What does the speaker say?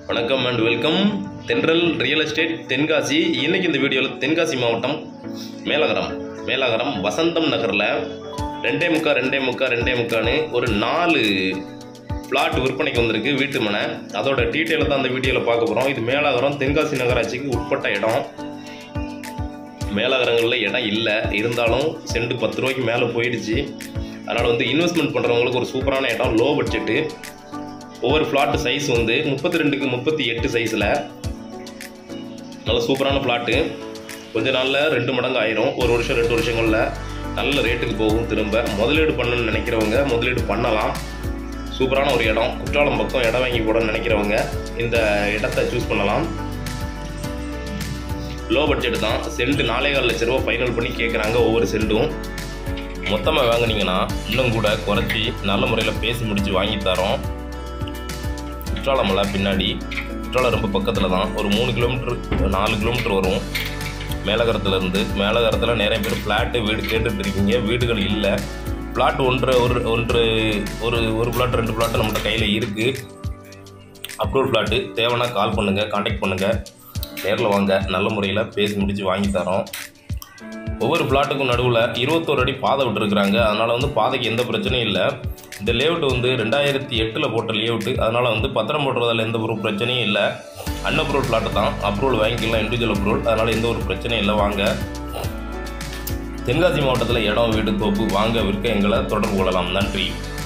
வணக்கம் and welcome Thendral real estate Tenkasi இன்னைக்கு இந்த வீடியோவில் தென்காசி மாவட்டம் மேலகரம் மேலகரம் வசந்தம் நகரில் ரெண்டே முக்கா ரெண்டே முக்கா ரெண்டே முக்கான்னு ஒரு நாலு பிளாட் விற்பனைக்கு வந்திருக்கு வீட்டு மனை அதோட டீட்டெயிலை தான் அந்த வீடியோவில் பார்க்க போகிறோம் இது மேலகரம் தென்காசி நகராட்சிக்கு உட்பட்ட இடம் மேலகரங்களில் இடம் இல்லை இருந்தாலும் செண்டு பத்து ரூபாய்க்கு மேலே போயிடுச்சு அதனால் வந்து இன்வெஸ்ட்மெண்ட் பண்ணுறவங்களுக்கு ஒரு சூப்பரான இடம் லோ பட்ஜெட்டு ஒவ்வொரு ஃப்ளாட் சைஸ் வந்து முப்பத்தி ரெண்டுக்கு முப்பத்தி எட்டு சைஸில் நல்ல சூப்பரான ஃப்ளாட்டு கொஞ்ச நாளில் ரெண்டு மடங்கு ஆயிரும் ஒரு வருஷம் ரெண்டு வருஷங்களில் நல்ல ரேட்டுக்கு போகும் திரும்ப முதலீடு பண்ணணும்னு நினைக்கிறவங்க முதலீடு பண்ணலாம் சூப்பரான ஒரு இடம் குற்றாலம் பக்கம் இடம் வாங்கி போடணும்னு நினைக்கிறவங்க இந்த இடத்த சூஸ் பண்ணலாம் லோ பட்ஜெட் தான் சென்ட் நாலே கால் லட்ச ரூபா ஃபைனல் பண்ணி கேட்குறாங்க ஒவ்வொரு சென்ட்டும் மொத்தமாக வாங்குனீங்கன்னா இன்னும் கூட குறைச்சி நல்ல முறையில் பேசி முடித்து வாங்கி தரோம் குற்றாலம் மலை பின்னாடி குற்றாலம் ரொம்ப பக்கத்தில் தான் ஒரு மூணு கிலோமீட்டர் நாலு கிலோமீட்டர் வரும் மேலகரத்துலேருந்து மேலகரத்தில் நிறைய பேர் ஃப்ளாட்டு வீடு கேட்டுட்டு இருக்கீங்க வீடுகள் இல்லை பிளாட் ஒன்று ஒரு ஒன்று ஒரு ஒரு பிளாட் ரெண்டு பிளாட் நம்மகிட்ட கையில் இருக்குது அப்ரூவல் பிளாட்டு தேவைன்னா கால் பண்ணுங்கள் காண்டாக்ட் பண்ணுங்கள் நேரில் வாங்க நல்ல முறையில் பேசி முடித்து வாங்கி தரோம் ஒவ்வொரு பிளாட்டுக்கும் நடுவில் இருபத்தோரு அடி பாதை விட்டுருக்குறாங்க அதனால் வந்து பாதைக்கு எந்த பிரச்சனையும் இல்லை இந்த லேஅவுட் வந்து ரெண்டாயிரத்தி எட்டில் போட்ட லேஅவுட்டு அதனால் வந்து பத்திரம் போடுறதால எந்த ஒரு பிரச்சனையும் இல்லை அன்அப்ரூவல் பிளாட்டு தான் அப்ரூவல் வாங்கிக்கலாம் இண்டிவிஜுவல் அப்ரூவல் அதனால் எந்த ஒரு பிரச்சனையும் இல்லை வாங்க தென்காசி மாவட்டத்தில் இடம் வீடு தோப்பு வாங்க விற்க எங்களை தொடர்பு கொள்ளலாம் நன்றி